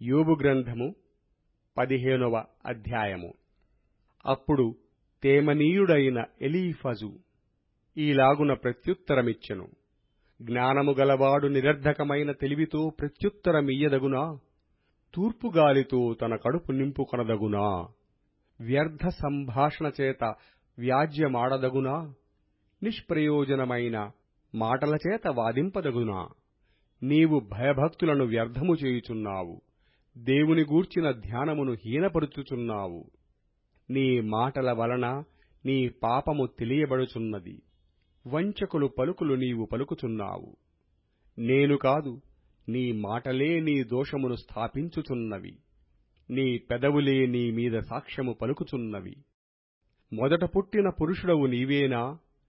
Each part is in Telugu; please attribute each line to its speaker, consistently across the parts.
Speaker 1: యోబు గ్రంథము పదిహేనవ అధ్యాయము అప్పుడు తేమనీయుడైన ఎలీఫజు ఈలాగున ప్రత్యుత్తరమిచ్చెను జ్ఞానము గలవాడు నిరర్ధకమైన తెలివితో ప్రత్యుత్తరమియ్యదగునా తూర్పుగాలితో తన కడుపు నింపుకొనదగునా వ్యర్థ సంభాషణ చేత వ్యాజ్యమాడదగునా నిష్ప్రయోజనమైన మాటల చేత వాదింపదగునా నీవు భయభక్తులను వ్యర్థము చేయుచున్నావు దేవుని గూర్చిన ధ్యానమును హీనపరుచుచున్నావు నీ మాటల వలన నీ పాపము తెలియబడుచున్నది వంచకులు పలుకులు నీవు పలుకుచున్నావు నేను కాదు నీ మాటలే నీ దోషమును స్థాపించుచున్నవి నీ పెదవులే నీ మీద సాక్ష్యము పలుకుచున్నవి మొదట పుట్టిన పురుషుడవు నీవేనా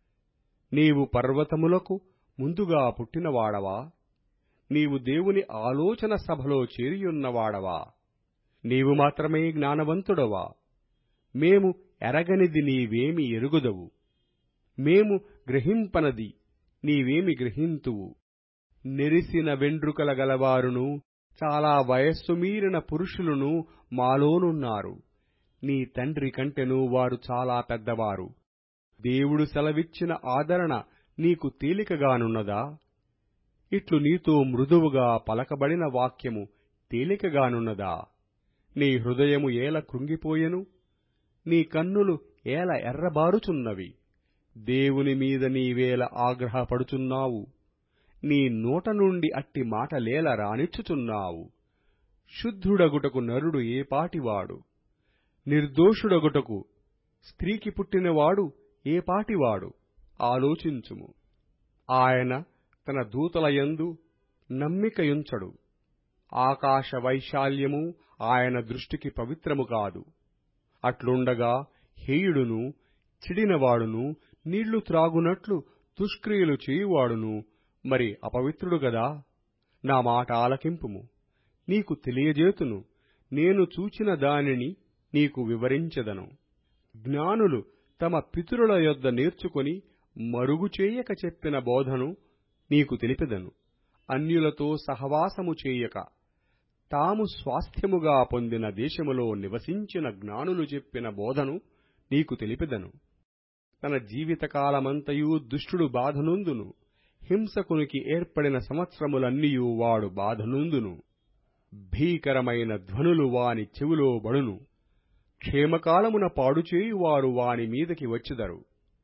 Speaker 1: నీవు పర్వతములకు ముందుగా పుట్టినవాడవా నీవు దేవుని ఆలోచన సభలో చేరియున్నవాడవా నీవు మాత్రమే జ్ఞానవంతుడవా మేము ఎరగనిది నీవేమి ఎరుగుదవు మేము గ్రహింపనది నీవేమి గ్రహింతువు నెరిసిన వెండ్రుకల గలవారును చాలా వయస్సు మీరిన పురుషులను మాలోనున్నారు నీ తండ్రి కంటెను వారు చాలా పెద్దవారు దేవుడు సెలవిచ్చిన ఆదరణ నీకు తేలికగానున్నదా ఇట్లు నీతో మృదువుగా పలకబడిన వాక్యము తేలికగానున్నదా నీ హృదయము ఏల కృంగిపోయెను నీ కన్నులు ఏల ఎర్రబారుచున్నవి దేవుని మీద నీవేల ఆగ్రహపడుచున్నావు నీ నోట నుండి అట్టి మాటలేల రానిచ్చుచున్నావు శుద్ధుడగుటకు నరుడు ఏపాటివాడు నిర్దోషుడగుటకు స్త్రీకి పుట్టినవాడు ఏపాటివాడు ఆలోచించుము ఆయన తన దూతలయందు నమ్మికయుంచడు ఆకాశ వైశాల్యము ఆయన దృష్టికి పవిత్రము కాదు అట్లుండగా హేయుడును చిడినవాడును నీళ్లు త్రాగునట్లు దుష్క్రియలు చేయువాడును మరి అపవిత్రుడు గదా నా మాట ఆలకింపుము నీకు తెలియజేతును నేను చూచిన దానిని నీకు వివరించెదను జ్ఞానులు తమ పితరుల యొద్ద నేర్చుకొని మరుగు చేయక చెప్పిన బోధను నీకు తెలిపెదను అన్యులతో సహవాసము చేయక తాము స్వాస్థ్యముగా పొందిన దేశములో నివసించిన జ్ఞానులు చెప్పిన బోధను నీకు తెలిపెదను తన జీవితకాలమంతయు దుష్టుడు బాధనుందును హింసకునికి ఏర్పడిన సంవత్సరములన్నీయు వాడు బాధనుందును భీకరమైన ధ్వనులు వాని చెవిలో బడును క్షేమకాలమున పాడుచేయువారు వాని మీదకి వచ్చెదరు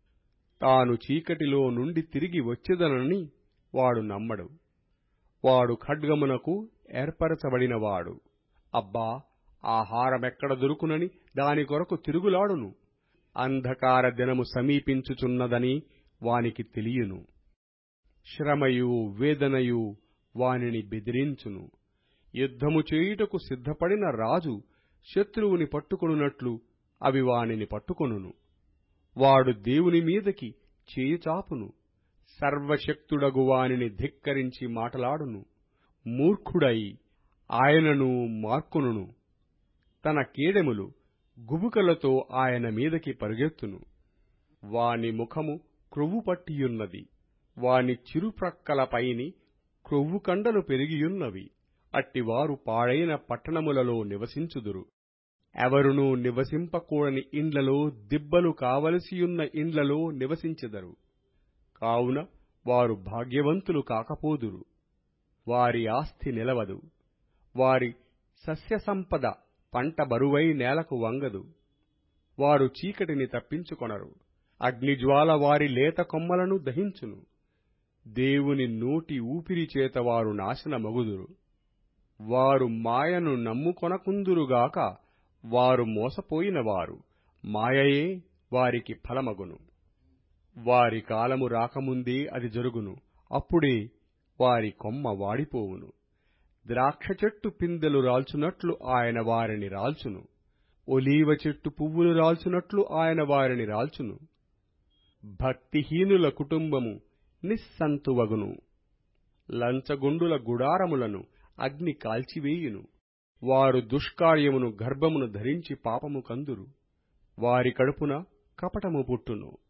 Speaker 1: తాను చీకటిలో నుండి తిరిగి వచ్చెదనని వాడు నమ్మడు వాడు ఖడ్గమునకు ఏర్పరచబడినవాడు అబ్బా ఆహారమెక్కడ దొరుకునని దాని కొరకు తిరుగులాడును అంధకార దినము సమీపించుచున్నదని వానికి తెలియను శ్రమయు వేదనయు వానిని బెదిరించును యుద్ధము చేయుటకు సిద్ధపడిన రాజు శత్రువుని పట్టుకొనున్నట్లు అవి వానిని పట్టుకొనును వాడు దేవుని మీదకి చేయుచాపును సర్వశక్తుడగు వానిని ధిక్కరించి మాటలాడును మూర్ఖుడై ఆయనను మార్కొనును తన కేడెములు గుబుకలతో ఆయన మీదకి పరుగెత్తును వాని ముఖము క్రొవ్వు పట్టియున్నది వాని చిరుప్రక్కలపైని క్రొవ్వు కండలు పెరిగియున్నవి అట్టివారు పాడైన పట్టణములలో నివసించుదురు ఎవరునూ నివసింపకూడని ఇండ్లలో దిబ్బలు కావలసియున్న ఇండ్లలో నివసించెదరు కావున వారు భాగ్యవంతులు కాకపోదురు వారి ఆస్తి నిలవదు వారి సస్యసంపద పంట బరువై నేలకు వంగదు వారు చీకటిని తప్పించుకొనరు అగ్నిజ్వాల వారి లేత కొమ్మలను దహించును దేవుని నోటి ఊపిరి చేత వారు నాశనమగుదురు వారు మాయను నమ్ముకొనకుందురుగాక వారు మోసపోయినవారు మాయయే వారికి ఫలమగును వారి కాలము రాకముందే అది జరుగును అప్పుడే వారి కొమ్మ వాడిపోవును ద్రాక్ష చెట్టు పిందెలు రాల్చునట్లు ఆయన వారిని రాల్చును ఒలీవ చెట్టు పువ్వులు రాల్చునట్లు ఆయన వారిని రాల్చును భక్తిహీనుల కుటుంబము నిస్సంతువగును లంచగొండుల గుడారములను అగ్ని కాల్చివేయును వారు దుష్కార్యమును గర్భమును ధరించి పాపము కందురు వారి కడుపున కపటము పుట్టును